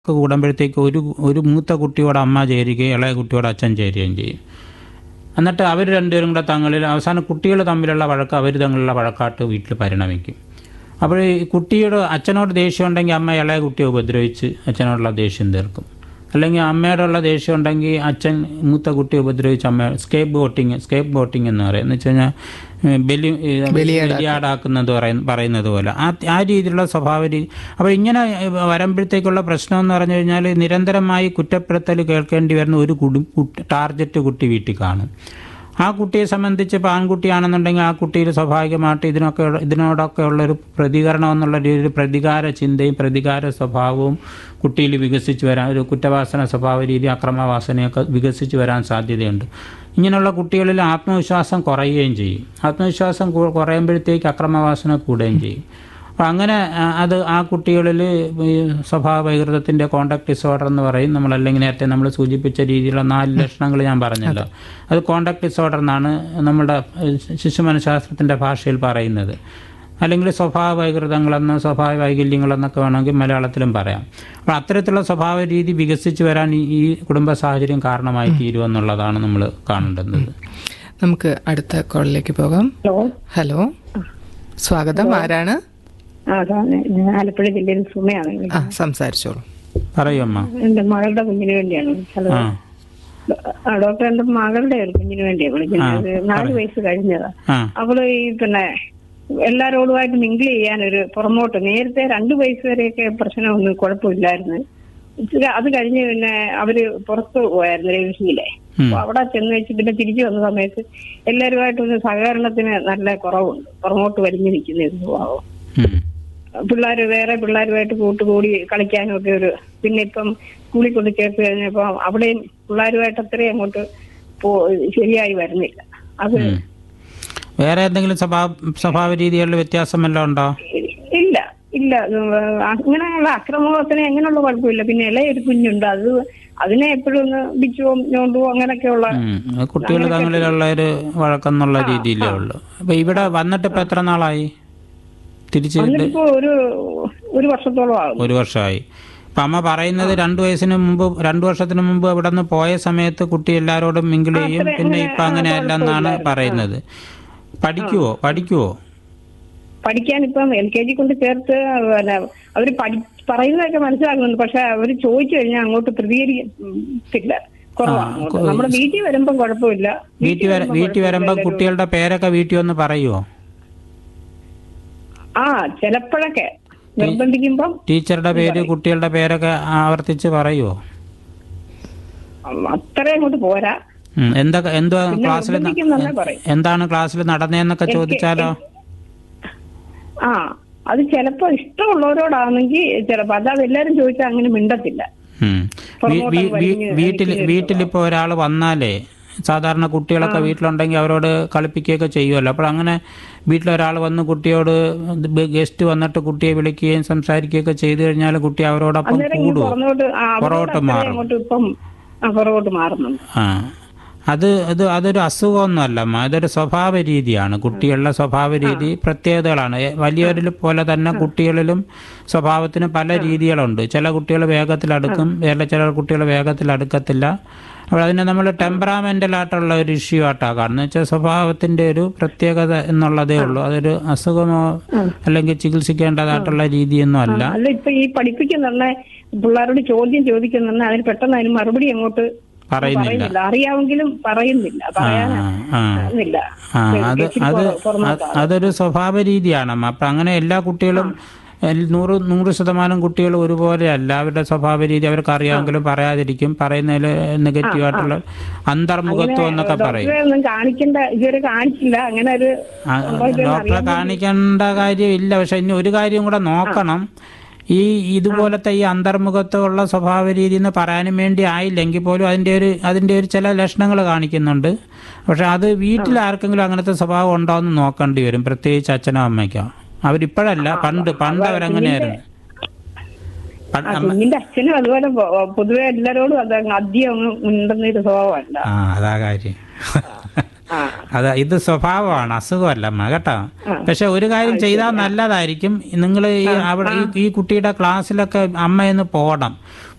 ഒക്കെ കൂടുമ്പോഴത്തേക്ക് ഒരു ഒരു മൂത്ത കുട്ടിയോട് അമ്മ ചേരുകയും ഇളയ കുട്ടിയോട് അച്ഛൻ ചേരുകയും ചെയ്യും എന്നിട്ട് അവർ രണ്ടുപേരും കൂടെ തങ്ങളിൽ അവസാനം കുട്ടികൾ തമ്മിലുള്ള വഴക്ക് അവർ തമ്മിലുള്ള വഴക്കാട്ട് വീട്ടിൽ പരിണമിക്കും അപ്പോൾ ഈ കുട്ടിയോട് അച്ഛനോട് ദേഷ്യം ഉണ്ടെങ്കിൽ അമ്മ ഇളയ കുട്ടിയെ ഉപദ്രവിച്ച് അച്ഛനോടുള്ള ദേഷ്യം തീർക്കും അല്ലെങ്കിൽ അമ്മയോടുള്ള ദേഷ്യം ഉണ്ടെങ്കിൽ അച്ഛൻ മൂത്ത കുട്ടിയെ ഉപദ്രവിച്ച് അമ്മ സ്കേപ്പ് ബോട്ടിങ് സ്കേപ്പ് ബോട്ടിങ് എന്ന് പറയും എന്ന് വെച്ച് കഴിഞ്ഞാൽ ഏഹ്, ബലി ഏഹ്, ബലിയാടാക്കുന്നത് പറയുന്ന പറയുന്നത് പോലെ ആ ആ രീതിയിലുള്ള സ്വഭാവ രീതി അപ്പോൾ ഇങ്ങനെ ഏഹ്, വരുമ്പോഴത്തേക്കുള്ള പ്രശ്നം എന്ന് പറഞ്ഞു കഴിഞ്ഞാൽ നിരന്തരമായി കുറ്റപ്പെടുത്തൽ കേൾക്കേണ്ടി വരുന്ന ഒരു കുടി കുട്ടി- ടാർഗറ്റ് കുട്ടി വീട്ടിൽ കാണും ആ കുട്ടിയെ സംബന്ധിച്ച് ഇപ്പോൾ ആൺകുട്ടിയാണെന്നുണ്ടെങ്കിൽ ആ കുട്ടിയിൽ സ്വാഭാവികമായിട്ട് ഇതിനൊക്കെ ഉള്ള- ഇതിനോടൊക്കെ ഉള്ളൊരു പ്രതികരണം എന്നുള്ള രീതിയിൽ പ്രതികാര ചിന്തയും പ്രതികാര സ്വഭാവവും കുട്ടിയിൽ വികസിച്ച് വരാൻ ഒരു കുറ്റവാസന സ്വഭാവ രീതി അക്രമവാസനയൊക്കെ വികസിച്ച് വരാൻ സാധ്യതയുണ്ട് ഇങ്ങനെയുള്ള കുട്ടികളിൽ ആത്മവിശ്വാസം കുറയുകയും ചെയ്യും ആത്മവിശ്വാസം കു- കുറയുമ്പോഴത്തേക്ക് അക്രമവാസന കൂടുകയും ചെയ്യും അപ്പം അങ്ങനെ ആ, അത് ആ കുട്ടികളിൽ ഈ സ്വഭാവ വൈകൃതത്തിൻ്റെ കോണ്ടാക്ട് ഡിസോർഡർ എന്ന് പറയും നമ്മളല്ലെങ്കിൽ നേരത്തെ നമ്മൾ സൂചിപ്പിച്ച രീതിയിലുള്ള നാല് ലക്ഷണങ്ങൾ ഞാൻ പറഞ്ഞല്ലോ അത് കോണ്ടാക്ട് ഡിസോർഡർ എന്നാണ് നമ്മുടെ ഏഹ്, ശിശു മനഃശാസ്ത്രത്തിൻ്റെ ഭാഷയിൽ പറയുന്നത് അല്ലെങ്കിൽ സ്വഭാവ വൈകൃതങ്ങളെന്നോ സ്വഭാവ വൈകല്യങ്ങളെന്നൊക്കെ വേണമെങ്കിൽ മലയാളത്തിലും പറയാം അപ്പോൾ അത്തരത്തിലുള്ള സ്വഭാവ രീതി വികസിച്ച് വരാൻ ഈ- ഈ കുടുംബ സാഹചര്യം കാരണമായി തീരുമെന്നുള്ളതാണ് നമ്മൾ കാണേണ്ടത് നമുക്ക് അടുത്ത കോളിലേക്ക് പോകാം ഹലോ ഹലോ സ്വാഗതം ആരാണ് ആ സാറേ ഞാൻ ആലപ്പുഴ ജില്ലയിൽ സുമയാണ് ആ സംസാരിച്ചോളൂ പറയൂ അമ്മ എന്റെ മകളുടെ കുഞ്ഞിന് വേണ്ടിയാണ് ഹലോ ആ ആ ഡോക്ടർ എന്റെ മകളുടെ ഒരു കുഞ്ഞിന് വേണ്ടിയാണ് വിളിക്കുന്നത് ഒരു നാല് വയസ്സ് കഴിഞ്ഞതാ ആ അവള് ഈ പിന്നെ എല്ലാരോടുമായിട്ട് മിങ്കിൾ ചെയ്യാൻ ഒരു പുറമോട്ട് നേരത്തെ രണ്ടു വയസ്സ് വരെയൊക്കെ പ്രശ്നമൊന്നും കുഴപ്പമില്ലായിരുന്നു ഇച്ചിരി അത് കഴിഞ്ഞ് പിന്നെ അവര് പുറത്ത് പോയായിരുന്നു ഡൽഹിയിലെ അപ്പൊ അവിടെ ചെന്ന് വെച്ച് പിന്നെ തിരിച്ചു വന്ന സമയത്ത് എല്ലാവരുമായിട്ടൊന്ന് സഹകരണത്തിന് നല്ല കുറവുണ്ട് പുറമോട്ട് വലിഞ്ഞു നിൽക്കുന്ന ഒരു സ്വഭാവം ഉം. പിള്ളേര് വേറെ പിള്ളേരുമായിട്ട് കൂട്ടുകൂടി കളിക്കാനും ഒക്കെ ഒരു പിന്നെ ഇപ്പം സ്കൂളിൽ കൊണ്ട് ചേർത്ത് കഴിഞ്ഞപ്പോ അവിടെയും പിള്ളേരുമായിട്ട് അത്രയും അങ്ങോട്ട് പോ ശരിയായി വരുന്നില്ല അത് ഉം. വേറെ എന്തെങ്കിലും സ്വഭാവ സ്വഭാവ രീതികളിൽ വ്യത്യാസം വല്ലതും ഉണ്ടോ ഇല്ല ഇല്ല ഉം, അങ്ങനെയുള്ള അക്രമത്തിന് അങ്ങനെയുള്ള കുഴപ്പമില്ല പിന്നെ ഇളയൊരു കുഞ്ഞുണ്ട് അത് അതിനെ എപ്പോഴും ഒന്ന് ബിച്ചുവോ ഞോണ്ടുവോ അങ്ങനെയൊക്കെയുള്ള ഉം. അത് കുട്ടികൾ തമ്മിലുള്ള ഒരു വഴക്കെന്നുള്ള രീതിയിലേ ഉള്ളൂ അപ്പൊ ഇവിടെ വന്നിട്ട് ഇപ്പൊ എത്ര നാളായി തിരിച്ച് എന്നിട്ടിപ്പോ ഒരു ഒരു വർഷത്തോളം ആകും ഒരു വർഷമായി അപ്പൊ അമ്മ പറയുന്നത് രണ്ടു വയസ്സിന് മുമ്പ് രണ്ടു വർഷത്തിന് മുമ്പ് ഇവിടെ നിന്ന് പോയ സമയത്ത് കുട്ടി എല്ലാരോടും മിങ്കിൾ ചെയ്യും പിന്നെ ഇപ്പൊ അങ്ങനെയല്ല എന്നാണ് പറയുന്നത് പഠിക്കുവോ പഠിക്കുവോ പഠിക്കാൻ ഇപ്പം എൽ കെ ജി കൊണ്ട് ചേർത്ത് പിന്നെ അവര് പഠി പറയുന്നതൊക്കെ മനസ്സിലാക്കുന്നുണ്ട് പക്ഷെ അവര് ചോദിച്ചു കഴിഞ്ഞാൽ അങ്ങോട്ട് പ്രതികരിക്കില്ല കുറവാണ് അങ്ങോട്ട്. നമ്മുടെ വീട്ടിൽ വരുമ്പം കുഴപ്പമില്ല വീട്ടിൽ വര വീട്ടിൽ വരുമ്പോ കുട്ടികളുടെ പേരൊക്കെ വീട്ടിൽ ഒന്ന് പറയുവോ ആ ചിലപ്പോഴൊക്കെ നിർബന്ധിക്കുമ്പം ടീച്ചറുടെ പേര് കുട്ടികളുടെ പേരൊക്കെ ആവർത്തിച്ച് പറയുവോ അത്രയും അങ്ങോട്ട് പോരാ ഉം. എന്തൊക്കെ എന്തുവാ ക്ലാസ്സിൽ നിർബന്ധിക്കുന്നെന്നേ പറയും എന്താണ് ക്ലാസ്സിൽ നടന്നതെന്നൊക്കെ ചോദിച്ചാലോ ആ അത് ചിലപ്പോ ഇഷ്ടമുള്ളവരോടാണെങ്കിൽ ചിലപ്പോ അത് എല്ലാരും ചോദിച്ചാൽ അങ്ങനെ മിണ്ടത്തില്ല ഉം. വീ- വീ- വീ- വീട്ടിൽ വീട്ടിലിപ്പോ ഒരാൾ വന്നാലേ സാധാരണ കുട്ടികളൊക്കെ വീട്ടിലുണ്ടെങ്കിൽ അവരോട് കളിപ്പിക്കുകയൊക്കെ ചെയ്യുമല്ലോ അപ്പോൾ അങ്ങനെ വീട്ടിലൊരാൾ വന്ന് കുട്ടിയോട് ഗസ്റ്റ് വന്നിട്ട് കുട്ടിയെ വിളിക്കുകയും സംസാരിക്കുകയൊക്കെ ചെയ്തു കഴിഞ്ഞാൽ കുട്ടി അവരോടൊപ്പം അന്നേരം ഈ കൂടുവോ പുറന്നോട്ട് ആ, അവരോട് പുറകോട്ട് അത്രയും മാറും അങ്ങോട്ട് ഇപ്പം ആ, പുറകോട്ട് മാറുന്നുണ്ട് ആ അത് അത് അതൊരു അസുഖമൊന്നുമല്ല അമ്മ അതൊരു സ്വഭാവ രീതിയാണ് കുട്ടികളുടെ സ്വഭാവ രീതി പ്രത്യേകതകളാണ് എ- വലിയവരിൽ പോലെ തന്നെ കുട്ടികളിലും സ്വഭാവത്തിന് പല രീതികളുണ്ട് ചില കുട്ടികൾ വേഗത്തിൽ അടുക്കും വേറെ ചില കുട്ടികൾ വേഗത്തിൽ അടുക്കത്തില്ല അപ്പോൾ അതിനെ നമ്മൾ ടെമ്പറാമെൻ്റൽ ആയിട്ടുള്ള ഒരു ഇഷ്യൂ ആയിട്ടാണ് കാണുന്നത് വെച്ചാൽ സ്വഭാവത്തിൻ്റെ ഒരു പ്രത്യേകത എന്നുള്ളതേ ഉള്ളൂ അതൊരു അസുഖമോ അല്ലെങ്കിൽ ചികിത്സിക്കേണ്ടതായിട്ടുള്ള രീതിയൊന്നും അല്ല അല്ല ഇപ്പൊ ഈ പഠിപ്പിക്കുന്ന പിള്ളേരോട് ചോദ്യം ചോദിക്കുന്ന അതിന് പെട്ടെന്ന് അതിന് മറുപടി അങ്ങോട്ട് പറയുന്നില്ല പറയുന്നില്ല അറിയാമെങ്കിലും പറയുന്നില്ല ആ പറയാനില്ല ആ ആ അത് അത് അത് അതൊരു സ്വഭാവ രീതിയാണ് അമ്മ അപ്പം അങ്ങനെ എല്ലാ കുട്ടികളും എൽ- നൂറ് നൂറ് ശതമാനം കുട്ടികൾ ഒരുപോലെ അല്ല അവരുടെ സ്വഭാവ രീതി അവർക്ക് അറിയാമെങ്കിലും പറയാതിരിക്കും പറയുന്നതിൽ നെഗറ്റീവായിട്ടുള്ള അന്തർമുഖത്വം എന്നൊക്കെ പറയും ഒന്നും കാണിക്കേണ്ട ഇതുവരെ കാണിച്ചില്ല അങ്ങനെ ഒരു ആ, ഡോക്ടറെ കാണിക്കേണ്ട കാര്യമില്ല പക്ഷെ ഇനി ഒരു കാര്യം കൂടെ നോക്കണം ഈ ഇതുപോലത്തെ ഈ അന്തർമുഖത്തുള്ള സ്വഭാവ രീതി എന്ന് പറയാനും വേണ്ടി ആയില്ലെങ്കിൽ പോലും അതിൻ്റെ ഒരു അതിൻ്റെ ഒരു ചില ലക്ഷണങ്ങൾ കാണിക്കുന്നുണ്ട് പക്ഷെ അത് വീട്ടിൽ ആർക്കെങ്കിലും അങ്ങനത്തെ സ്വഭാവം ഉണ്ടോ എന്ന് നോക്കേണ്ടി വരും പ്രത്യേകിച്ച് അച്ഛനോ അമ്മയ്ക്കോ അവരിപ്പോഴല്ല പണ്ട് പണ്ട് അവരങ്ങനെയായിരുന്നു പണ്ട് ആ, അമ്മ കുഞ്ഞിന്റെ അച്ഛനും അതുപോലെ പൊ- പൊതുവെ എല്ലാരോടും അത് അങ്ങ് അധികം അങ്ങ് മിണ്ടുന്ന ഒരു സ്വഭാവമല്ല ആ അതാ കാര്യം ആ അതാ ഇത് സ്വഭാവമാണ് അസുഖമല്ല അമ്മ കേട്ടോ പക്ഷെ ഒരു കാര്യം ചെയ്താൽ നല്ലതായിരിക്കും നിങ്ങൾ ഈ അവിടെ ഈ- ഈ കുട്ടിയുടെ ക്ലാസ്സിലൊക്കെ അമ്മയെന്ന് പോകണം